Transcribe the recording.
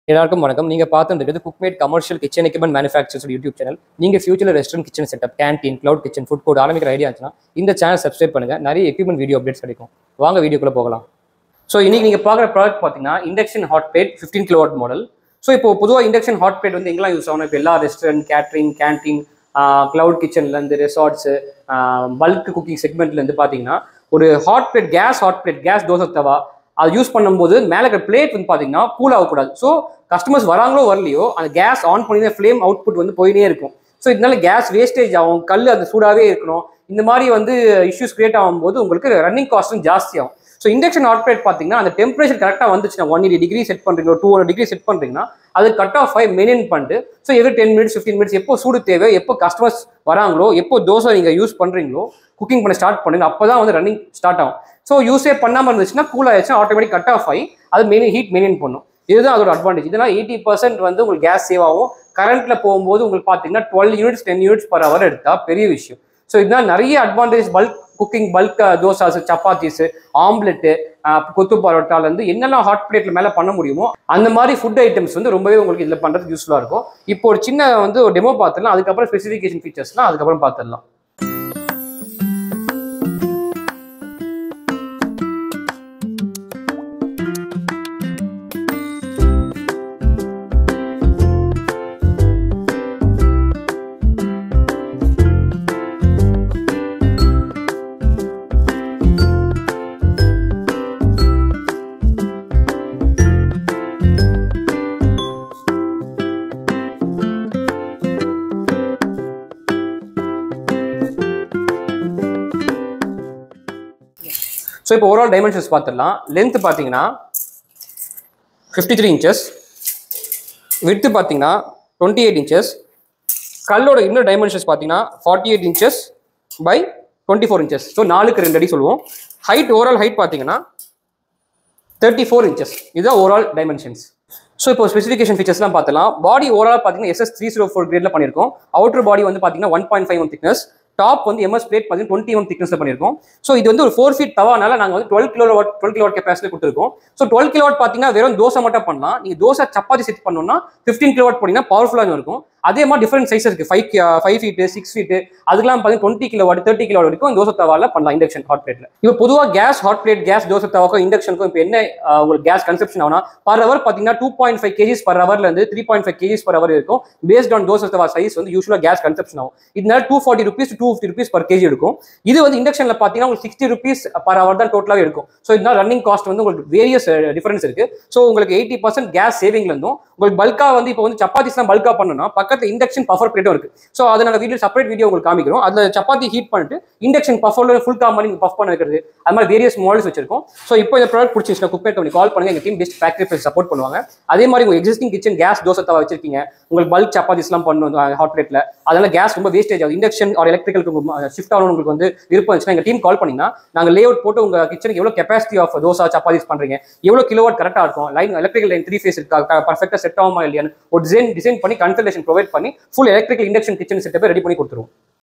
எல்லாருக்கும் வணக்கம் நீங்க பார்த்துருக்கிறது Cookmate commercial kitchen equipment manufacturers YouTube channel நீங்க ஃபியூச்சர்ல restaurant kitchen setup canteen cloud kitchen food court ஆரம்பிக்கிற ஐடியா இருந்துச்சுன்னா இந்த சேனல் சப்ஸ்கிரைப் பண்ணுங்க நிறைய எக்யூப்மெண்ட் வீடியோ அப்டேட்ஸ் கிடைக்கும் வாங்க வீடியோக்குள்ள போகலாம் ஸோ இன்னைக்கு நீங்க பார்க்குற ப்ராடக்ட் பார்த்தீங்கன்னா induction hot plate fifteen kilowatt model so இப்போ பொதுவாக இண்டக்ஷன் ஹாட் பிளேட் வந்து எங்கெல்லாம் யூஸ் ஆகணும் இப்போ எல்லா ரெஸ்டாரண்ட் கேட்ரிங் கேன்டீன் கிளவுட் கிச்சன்லேருந்து ரெசார்ட்ஸு பல்க் குக்கிங் செக்மெண்ட்லேருந்து பார்த்தீங்கன்னா ஒரு hot plate gas hot plate gas dosa tawa அது யூஸ் பண்ணும்போது மேலே இருக்கிற பிளேட் வந்து பார்த்தீங்கன்னா கூல் ஆகக்கூடாது ஸோ கஸ்டமர்ஸ் வராங்களோ வரலையோ அந்த கேஸ் ஆன் பண்ணி ஃப்ளேம் அவுட்புட் வந்து போயினே இருக்கும் ஸோ இதனால கேஸ் வேஸ்டேஜ் ஆகும் கல் அந்த சூடாகவே இருக்கணும் இந்த மாதிரி வந்து இஷ்யூஸ் கிரியேட் ஆகும்போது உங்களுக்கு ரன்னிங் காஸ்ட்டும் ஜாஸ்தி ஆகும் ஸோ இண்டக்ஷன் ஹாட் பிளேட் பார்த்தீங்கன்னா அந்த டெம்பரேச்சர் கரெக்டாக வந்துச்சுன்னா ஒன் எயிட்டி டிகிரி செட் பண்ணுறீங்க டூ ஹண்ட்ரட் டிகிரி செட் பண்ணுறீங்கன்னா அது கட் ஆஃப் ஆகி மெயின்டைன் பண்ணிட்டு so every ten minutes fifteen minutes எப்போ சூடு தேவை எப்போ கஸ்டமர்ஸ் வராங்களோ எப்போ தோசை நீங்கள் யூஸ் பண்ணுறீங்களோ குக்கிங் பண்ண ஸ்டார்ட் பண்ணுங்க அப்போ தான் வந்து ரன்னிங் ஸ்டார்ட் ஆகும் ஸோ யூஸே பண்ணாமல் இருந்துச்சுன்னா கூல் ஆயிடுச்சுன்னா ஆட்டோமேட்டிக் கட் ஆஃப் ஆகி அது மெயின் ஹீட் மெயின்டைன் பண்ணும் இதுதான் அதோட அட்வான்டேஜ் இதனால் எயிட்டி பர்சன்ட் வந்து உங்களுக்கு கேஸ் சேவ் ஆகும் கரண்ட்ல போகும்போது உங்களுக்கு பார்த்தீங்கன்னா twelve units ten units per hour எடுத்தா பெரிய விஷயம் ஸோ இதனால் நிறைய advantage bulk cooking bulk dosas chapatis omelette kothu பரோட்டாலேருந்து என்னெல்லாம் ஹாட் பிளேட்ல மேலே பண்ண முடியுமோ அந்த மாதிரி ஃபுட் ஐட்டம்ஸ் வந்து ரொம்பவே உங்களுக்கு இதில் பண்ணுறது யூஸ்ஃபுல்லாக இருக்கும் இப்போ ஒரு சின்ன வந்து ஒரு டெமோ பார்த்துடலாம் அதுக்கப்புறம் ஸ்பெசிஃபிகேஷன் ஃபீச்சர்ஸ்லாம் அதுக்கப்புறம் பார்த்துடலாம் ஸோ இப்போ ஓவரால் டைமென்ஷன்ஸ் பார்த்துடலாம் லென்த் பார்த்தீங்கன்னா ஃபிஃப்டி த்ரீ இன்ச்சஸ் விட்த்து பார்த்தீங்கன்னா டுவெண்ட்டி எயிட் இன்ச்சஸ் கல்லோட இன்னொரு டைமென்ஷன்ஸ் பார்த்தீங்கன்னா forty eight inches by twenty four inches so நாலுக்கு ரெண்டு அடி சொல்லுவோம் ஹைட் ஓவரால் ஹைட் பார்த்தீங்கன்னா தேர்ட்டி ஃபோர் இன்ச்சஸ் இதுதான் ஓவரால் டைமென்ஷன்ஸ் ஸோ இப்போ ஸ்பெசிஃபிகேஷன் ஃபீச்சர்ஸ்லாம் பார்த்தலாம் பாடி ஓவரால் பார்த்தீங்கன்னா எஸ்எஸ் த்ரீ ஜீரோ ஃபோர் கிரேட்ல பண்ணியிருக்கோம் அவுட்டர் பாடி வந்து பார்த்தீங்கன்னா one point five one thickness top வந்து எம்எஸ் பிளேட் பார்த்தீங்கன்னா டுவெண்ட்டி ஒன் திக்னஸ் பண்ணியிருக்கோம் ஸோ இது வந்து ஒரு ஃபோர் ஃபீட் தவானால நாங்கள் வந்து twelve kilowatt twelve kilowatt capacity கொடுத்துருக்கோம் ஸோ டுவெல் கிலோ வாட் பார்த்தீங்கன்னா வெறும் தோசை மட்டும் பண்ணலாம் நீங்கள் தோசை சப்பாத்தி செட் பண்ணணும்னா ஃபிஃப்டீன் கிலோ வாட் போனீங்கன்னா பவர்ஃபுல்லாக இருக்கும் அதே மாதிரி டிஃப்ரெண்ட் சைஸ் இருக்கு five five feet six feet அதுக்கெல்லாம் பார்த்தீங்கன்னா twenty kilowatt thirty kilo வரைக்கும் தோசை தவால பண்ணலாம் இண்டக்ஷன் ஹாட் பிளேட்ல இப்போ பொதுவாக gas hot plate gas dosa தவாக்கும் இண்டக்ஷனுக்கும் இப்போ என்ன ஆஹ், உங்களுக்கு கேஸ் கன்செப்ஷன் ஆகுனா பர் ஹவர் பார்த்தீங்கன்னா two point five KGs per ஹவர்ல இருந்து three point five KGs per hour இருக்கும் based on dosa tawa size வந்து யூஸ்வலாக கேஸ் கன்செப்ஷன் ஆகும் இதனால two forty rupees two fifty rupees per KG இருக்கும் இது வந்து இண்டக்ஷன்ல பார்த்தீங்கன்னா உங்களுக்கு சிக்ஸ்டி ருபீஸ் பர் ஹவர் தான் டோட்டலாகவே இருக்கும் ஸோ இதனால ரன்னிங் காஸ்ட் வந்து உங்களுக்கு வேரியஸ் டிஃபரன்ஸ் இருக்கு ஸோ உங்களுக்கு எயிட்டி பர்சன்ட் கேஸ் சேவிங்ல இருந்தும் உங்களுக்கு பல்கா வந்து இப்போ வந்து சப்பாத்திஸ்லாம் பல்கா பண்ணணும்னா பக்கத்துல இண்டக்ஷன் பஃபர் பிளேட்டும் இருக்கு ஸோ அதை நாங்கள் வீடியோ செப்பரேட் வீடியோ உங்களுக்கு காமிக்கிறோம் அதில் சப்பாத்தி ஹீட் பண்ணிட்டு இண்டக்ஷன் பஃபர்ல ஃபுல் கா பண்ணி பஃப் பண்ண வைக்கிறது அது மாதிரி வேரியஸ் மாடல்ஸ் வச்சிருக்கோம் ஸோ இப்போ இந்த ப்ராடக்ட் பிடிச்சிருச்சுன்னா குப்பேட் பண்ணி கால் பண்ணுங்க எங்க team best factory price support பண்ணுவாங்க அதே மாதிரி உங்க எக்ஸிஸ்டிங் கிச்சன் கேஸ் தோசை தவா வச்சிருக்கீங்க உங்களுக்கு பல்க் சப்பாத்திஸ்லாம் பண்ணணும் ஹாட் பிளேட்ல அதனால கேஸ் ரொம்ப வேஸ்டேஜ் ஆகுது இண்டக்ஷன் ஆர் எலக்ட்ரிக்கல் ஷிஃப்ட் ஆகணும் உங்களுக்கு வந்து விருப்பம் இருந்துச்சுன்னா எங்க டீம் கால் பண்ணீங்கன்னா நாங்க லே அவுட் போட்டு உங்க கிச்சனுக்கு எவ்வளவு கெப்பாசிட்டி ஆஃப் தோசா சப்பாத்திஸ் பண்றீங்க எவ்வளவு கிலோவாட் கரெக்டா இருக்கும் line electrical line three phase இருக்கா பர்ஃபெக்டா செட் ஆகுமா இல்லையான்னு ஒரு டிசைன் டிசைன் பண்ணி கன்சல்டேஷன் ப்ரொவைட் பண்ணி ஃபுல் எலக்ட்ரிக்கல் இண்டக்ஷன் கிச்சன் செட்டப்பை ரெடி பண்ணி கொடுத்துருவோம்